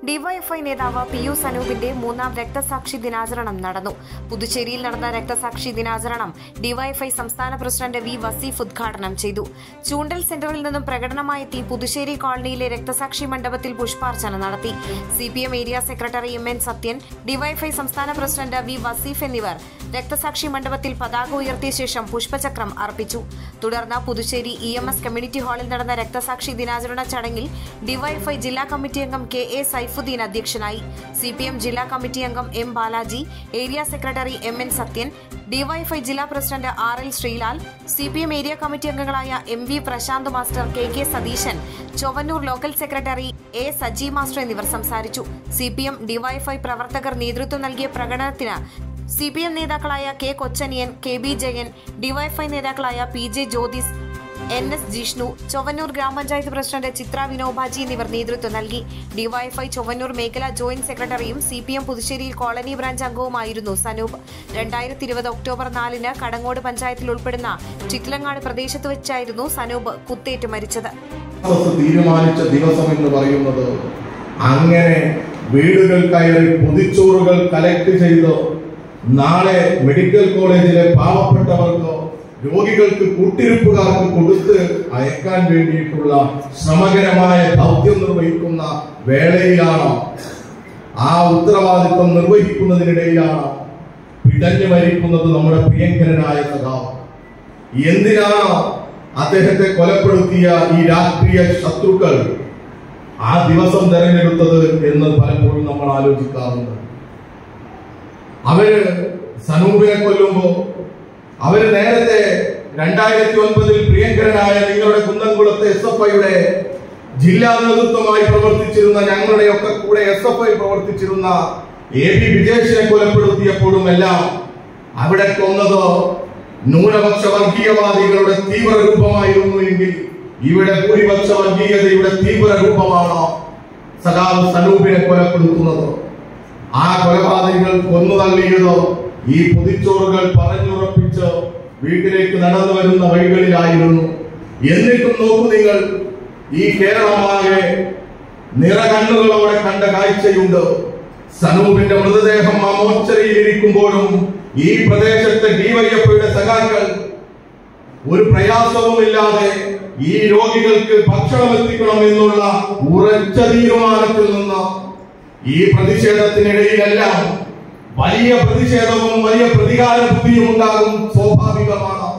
DYFI നേതാവ് P U സനൂപിന്റെ മൂന്നാം രക്തസാക്ഷി ദിനാചരണം നടന്നു പുതുച്ചേരിയിൽ നടന്ന രക്തസാക്ഷി ദിനാചരണം ഡിവൈഎഫ്ഐ സംസ്ഥാന പ്രസിഡന്റ് വി വസീഫ് ഉദ്ഘാടനം ചെയ്തു ചൂണ്ടൽ സെന്ററിൽ നിന്നും പ്രകടനമായെത്തി പുതുശ്ശേരി കോളനിയിലെ രക്തസാക്ഷി മണ്ഡപത്തിൽ പുഷ്പാർച്ചന നടത്തി C P M area secretary M N Sathyan DYFI സംസ്ഥാന പ്രസിഡന്റ് വി വസീഫ് എന്നിവർ രക്തസാക്ഷി മണ്ഡപത്തിൽ പതാക ഉയർത്തിയ ശേഷം പുഷ്പചക്രം അർപ്പിച്ചു തുടർന്ന് Puducherry E M S community ഹാളിൽ നടന്ന രക്തസാക്ഷി ദിനാചരണ ചടങ്ങിൽ ഡിവൈഎഫ്ഐ ജില്ലാ കമ്മിറ്റി അംഗം കെ എ സൈഫുദ്ദീൻ അധ്യക്ഷനായി സി പി എം ജില്ലാ കമ്മിറ്റി അംഗം M Balaji area secretary M N Sathyan DYFI ജില്ലാ president R L Sreelal C P M area committee അംഗങ്ങളായ M V Prashanth master K K Satheesan Chowannur local secretary A Saji master എന്നിവർ സംസാരിച്ചു C P M DYFI പ്രവർത്തകർ നേതൃത്വം നൽകിയ പ്രകടനത്തിന് സി പി എം നേതാക്കളായ K Kochaniyan K B Jayan DYFI നേതാക്കളായ P J Jyothis N S Jishnu Chowannur ഗ്രാമപഞ്ചായത്ത് പ്രസിഡന്റ് ചിത്ര വിനോബാജി എന്നിവർ നേതൃത്വം നൽകി ഡിവൈഎഫ്ഐ ചൊവ്വന്നൂർ മേഖല ജോയിന്റ് സെക്രട്ടറിയും സി പി എം പുതുശ്ശേരിയിൽ കോളനി ബ്രാഞ്ച് അംഗവുമായിരുന്നു സനൂപ് രണ്ടായിരത്തി ഇരുപത് ഒക്ടോബർ നാലിന് കടങ്ങോട് പഞ്ചായത്തിൽ ഉൾപ്പെടുന്ന ചിറ്റിലങ്ങാട് പ്രദേശത്ത് വെച്ചായിരുന്നു സനൂപ് കുത്തേറ്റ് മരിച്ചത് കോൺഗ്രസ് തീരുമാനിച്ച ദിവസം എന്ന് പറയുന്നത് അങ്ങനെ വീടുകൾ കയറി പൊതിച്ചോറുകൾ കലക്ട് ചെയ്ത് നാളെ മെഡിക്കൽ കോളേജിലെ പാവപ്പെട്ടവർക്ക് രോഗികൾക്ക് കൂട്ടിരിപ്പുകാർക്ക് കൊടുത്ത് അയക്കാൻ വേണ്ടിയിട്ടുള്ള ശ്രമകരമായ ദൗത്യം നിർവഹിക്കുന്ന വേളയിലാണ് ആ ഉത്തരവാദിത്വം നിർവഹിക്കുന്നതിനിടയിലാണ് പിടഞ്ഞു മരിക്കുന്നത് നമ്മുടെ പ്രിയങ്കരനായ സഖാവ് എന്തിനാണ് അദ്ദേഹത്തെ കൊലപ്പെടുത്തിയ ഈ രാഷ്ട്രീയ ശത്രുക്കൾ ആ ദിവസം തെരഞ്ഞെടുത്തത് എന്ന് പലപ്പോഴും നമ്മൾ ആലോചിക്കാറുണ്ട് അവര് സനൂപിനെ കൊല്ലുമ്പോ അവര് നേരത്തെ രണ്ടായിരത്തി ഒൻപതിൽ പ്രിയങ്കരനായ നിങ്ങളുടെ കുന്നംകുളത്തെ എസ് എഫ് ഐയുടെ ജില്ലാ നേതൃത്വമായി പ്രവർത്തിച്ചിരുന്ന ഞങ്ങളുടെയൊക്കെ കൂടെ എസ് എഫ് ഐ പ്രവർത്തിച്ചിരുന്ന എ പി വിജേഷിനെ കൊലപ്പെടുത്തിയപ്പോഴും എല്ലാം അവിടെ കൊന്നത് ന്യൂനപക്ഷ വർഗീയവാദികളുടെ തീവ്ര രൂപമായിരുന്നു എങ്കിൽ ഇവിടെ ഭൂരിപക്ഷ വർഗീയതയുടെ തീവ്ര രൂപമാണ് സഖാവ് സനൂപിനെ കൊലപ്പെടുത്തുന്നത് ആ കൊലപാതകങ്ങൾ കൊന്നു തള്ളിയത് ഈ പൊതിച്ചോറുകൾ പറഞ്ഞുറപ്പിച്ച് വീട്ടിലേക്ക് നടന്നു വരുന്ന വഴികളിലായിരുന്നു എന്നിട്ടും നോക്കൂ നിങ്ങൾ ഈ കേരളമാകെ നിറകണ്ണുകളോടെ കണ്ട കാഴ്ചയുണ്ട് സനൂപിന്റെ മൃതദേഹം ആ മോർച്ചറിയിൽ ഇരിക്കുമ്പോഴും ഈ പ്രദേശത്തെ ഡിവൈഎഫ്ഐയുടെ സഖാക്കൾ ഒരു പ്രയാസവുമില്ലാതെ ഈ രോഗികൾക്ക് ഭക്ഷണം എത്തിക്കണം എന്നുള്ള ഉറച്ച തീരുമാനത്തിൽ നിന്ന് ഈ പ്രതിഷേധത്തിനിടയിലെല്ലാം വലിയ പ്രതിഷേധവും വലിയ പ്രതികാര ബുദ്ധിയും ഉണ്ടാകും സ്വാഭാവികമാണ്